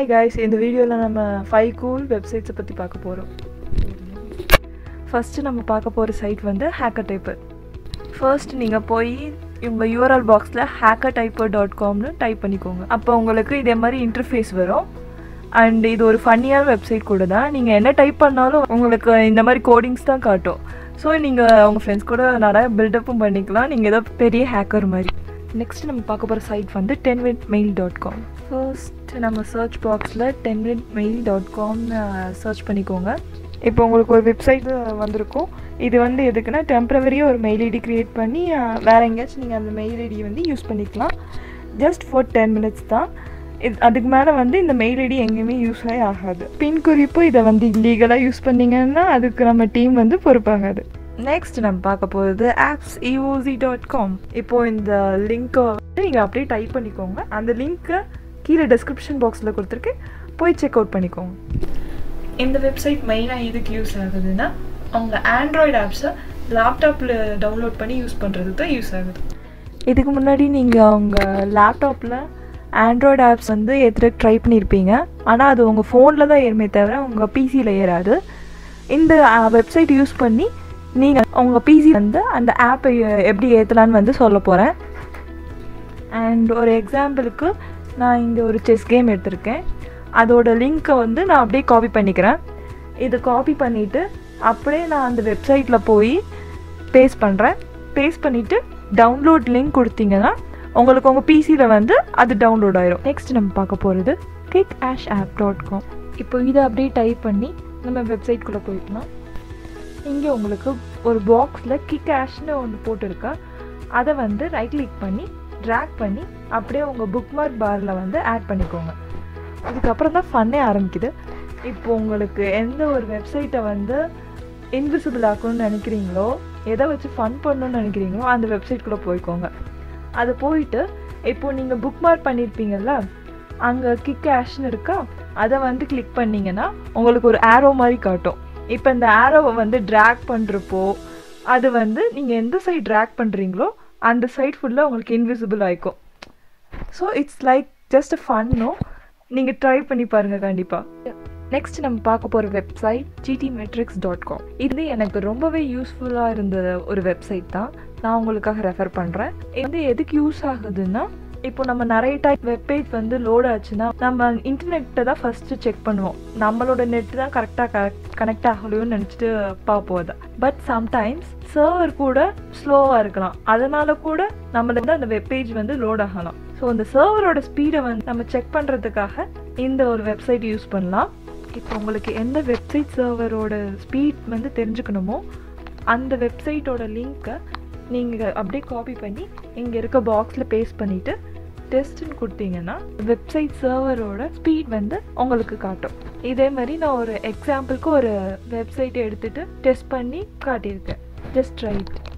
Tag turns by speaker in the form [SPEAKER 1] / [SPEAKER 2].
[SPEAKER 1] hi guys இந்த வீடியோவில் நம்ம ஃபைவ் கூல் வெப்சைட்ஸை பற்றி பார்க்க போகிறோம் ஃபஸ்ட்டு நம்ம பார்க்க போகிற சைட் வந்து ஹேக்கர் டைப்பர் ஃபர்ஸ்ட் நீங்கள் போய் உங்கள் யூஆர்எல் பாக்ஸில் ஹேக்கர் டைப்பர் டாட் காம்னு டைப் பண்ணிக்கோங்க அப்போ உங்களுக்கு இதே மாதிரி இன்டர்ஃபேஸ் வரும் அண்ட் இது ஒரு ஃபன்னியான வெப்சைட் கூட தான் நீங்கள் என்ன டைப் பண்ணாலும் உங்களுக்கு இந்த மாதிரி கோடிங்ஸ் தான் காட்டும் ஸோ நீங்கள் உங்கள் ஃப்ரெண்ட்ஸ் கூட நிறைய பில்டப்பும் பண்ணிக்கலாம் நீங்கள் ஏதோ பெரிய ஹேக்கர் மாதிரி நெக்ஸ்ட் நம்ம பார்க்க போகிற சைட் வந்து ten minute mail dot com first நம்ம சர்ச் பாக்ஸில் டென் மினிட் மெயில் டாட் காம்னு சர்ச் பண்ணிக்கோங்க இப்போ உங்களுக்கு ஒரு வெப்சைட் வந்திருக்கும் இது வந்து எதுக்குன்னா டெம்பரவரியாக ஒரு மெயில் ஐடி க்ரியேட் பண்ணி அஹ், வேற எங்கேயாச்சும் நீங்கள் அந்த மெயில் ஐடியை வந்து யூஸ் பண்ணிக்கலாம் ஜஸ்ட் ஃபார் டென் மினிட்ஸ் தான் இது அதுக்கு மேலே வந்து இந்த மெயில் ஐடி எங்கேயுமே யூஸ் ஆகி ஆகாது பின் குறிப்பு இதை வந்து இல்லீகலாக யூஸ் பண்ணீங்கன்னா அதுக்கு நம்ம டீம் வந்து பொறுப்பாகாது நெக்ஸ்ட் நம்ம பார்க்க போகிறது ஆப்ஸ் இஓசி டாட் காம் இப்போது இந்த லிங்க்கை வந்து நீங்கள் அப்படியே டைப் பண்ணிக்கோங்க அந்த லிங்க்கை கீழே டெஸ்கிரிப்ஷன் பாக்ஸில் கொடுத்துருக்கு போய் செக் அவுட் பண்ணிக்கோங்க இந்த வெப்சைட் மெயினாக எதுக்கு யூஸ் ஆகுதுன்னா அவங்க ஆண்ட்ராய்டு ஆப்ஸை லேப்டாப்பில் டவுன்லோட் பண்ணி யூஸ் பண்ணுறதுக்கு தான் யூஸ் ஆகுது இதுக்கு முன்னாடி நீங்கள் அவங்க லேப்டாப்பில் ஆண்ட்ராய்டு ஆப்ஸ் வந்து ஏற்றுறதுக்கு ட்ரை பண்ணியிருப்பீங்க ஆனால் அது உங்கள் ஃபோனில் தான் ஏறுமே தவிர உங்கள் பிசியில் ஏறாது இந்த வெப்சைட் யூஸ் பண்ணி நீங்கள் உங்கள் பிசி வந்து அந்த ஆப்பை எப்படி ஏற்றலான்னு வந்து சொல்ல போகிறேன் அண்ட் ஒரு எக்ஸாம்பிளுக்கு நான் இங்கே ஒரு செஸ் கேம் எடுத்திருக்கேன் அதோட லிங்க்கை வந்து நான் அப்படியே காப்பி பண்ணிக்கிறேன் இதை காப்பி பண்ணிவிட்டு அப்படியே நான் அந்த வெப்சைட்டில் போய் பேஸ்ட் பண்ணுறேன் பேஸ்ட் பண்ணிவிட்டு டவுன்லோட் லிங்க் கொடுத்தீங்கன்னா உங்களுக்கு உங்கள் பிசியில் வந்து அது டவுன்லோட் ஆயிரும் நெக்ஸ்ட் நம்ம பார்க்க போகிறது kick ass app dot com இப்போ இதை அப்படியே டைப் பண்ணி நம்ம வெப்சைட்குள்ளே போய்க்கலாம் இங்கே உங்களுக்கு ஒரு பாக்ஸில் கிக் ஆஷ்னு ஒன்று போட்டிருக்கா அதை வந்து ரைட் கிளிக் பண்ணி ட்ராக் பண்ணி அப்படியே உங்கள் புக்மார்க் பாரில் வந்து ஆட் பண்ணிக்கோங்க இதுக்கப்புறம் தான் ஃபன்னே ஆரம்பிக்குது இப்போ உங்களுக்கு எந்த ஒரு வெப்சைட்டை வந்து இன்விசிபிள் ஆக்கணும்னு நினைக்கிறீங்களோ எதை வச்சு ஃபன் பண்ணணும்னு நினைக்கிறீங்களோ அந்த வெப்சைட்குள்ளே போய்க்கோங்க அது போயிட்டு இப்போ நீங்கள் புக்மார்க் பண்ணியிருப்பீங்கல்ல அங்கே கிக் ஆஷ்னு இருக்கா அதை வந்து கிளிக் பண்ணீங்கன்னா உங்களுக்கு ஒரு ஆரோ மாதிரி காட்டும் இப்போ இந்த ஆரோவை வந்து ட்ராக் பண்ணுறப்போ அது வந்து நீங்கள் எந்த சைடு ட்ராக் பண்ணுறீங்களோ அந்த சைட் ஃபுல்லாக உங்களுக்கு இன்விசிபிள் ஆயிக்கும் so it's like just a ஃபன்னோ நீங்கள் ட்ரை பண்ணி பாருங்கள் கண்டிப்பாக நெக்ஸ்ட் நம்ம பார்க்க போகிற website GT metrix dot com இது எனக்கு ரொம்பவே யூஸ்ஃபுல்லாக இருந்த ஒரு வெப்சைட் தான் நான் உங்களுக்காக ரெஃபர் பண்ணுறேன் இது வந்து எதுக்கு யூஸ் ஆகுதுன்னா இப்போ நம்ம நிறைய டைப் வெப்பேஜ் வந்து லோட் ஆச்சுன்னா நம்ம இன்டர்நெட்டை தான் ஃபஸ்ட்டு செக் பண்ணுவோம் நம்மளோட நெட் தான் கரெக்டாக கனெக்ட் ஆகலையோன்னு நினச்சிட்டு பார்ப்போம் அதை பட் சம்டைம்ஸ் சர்வர் கூட ஸ்லோவாக இருக்கலாம் அதனால கூட நம்மளுக்கு வந்து அந்த வெப்பேஜ் வந்து லோட் ஆகலாம் ஸோ அந்த சர்வரோட ஸ்பீடை வந்து நம்ம செக் பண்ணுறதுக்காக இந்த ஒரு வெப்சைட் யூஸ் பண்ணலாம் இப்போ உங்களுக்கு எந்த வெப்சைட் சர்வரோட ஸ்பீட் வந்து தெரிஞ்சுக்கணுமோ அந்த வெப்சைட்டோட லிங்க்கை நீங்கள் அப்படியே காப்பி பண்ணி இங்கே இருக்க பாக்ஸில் பேஸ்ட் பண்ணிவிட்டு டெஸ்ட்டுன்னு கொடுத்தீங்கன்னா வெப்சைட் சர்வரோட ஸ்பீட் வந்து உங்களுக்கு காட்டும் இதே மாதிரி நான் ஒரு எக்ஸாம்பிளுக்கு ஒரு வெப்சைட்டை எடுத்துகிட்டு டெஸ்ட் பண்ணி காட்டியிருக்கேன் ஜஸ்ட் ரைட்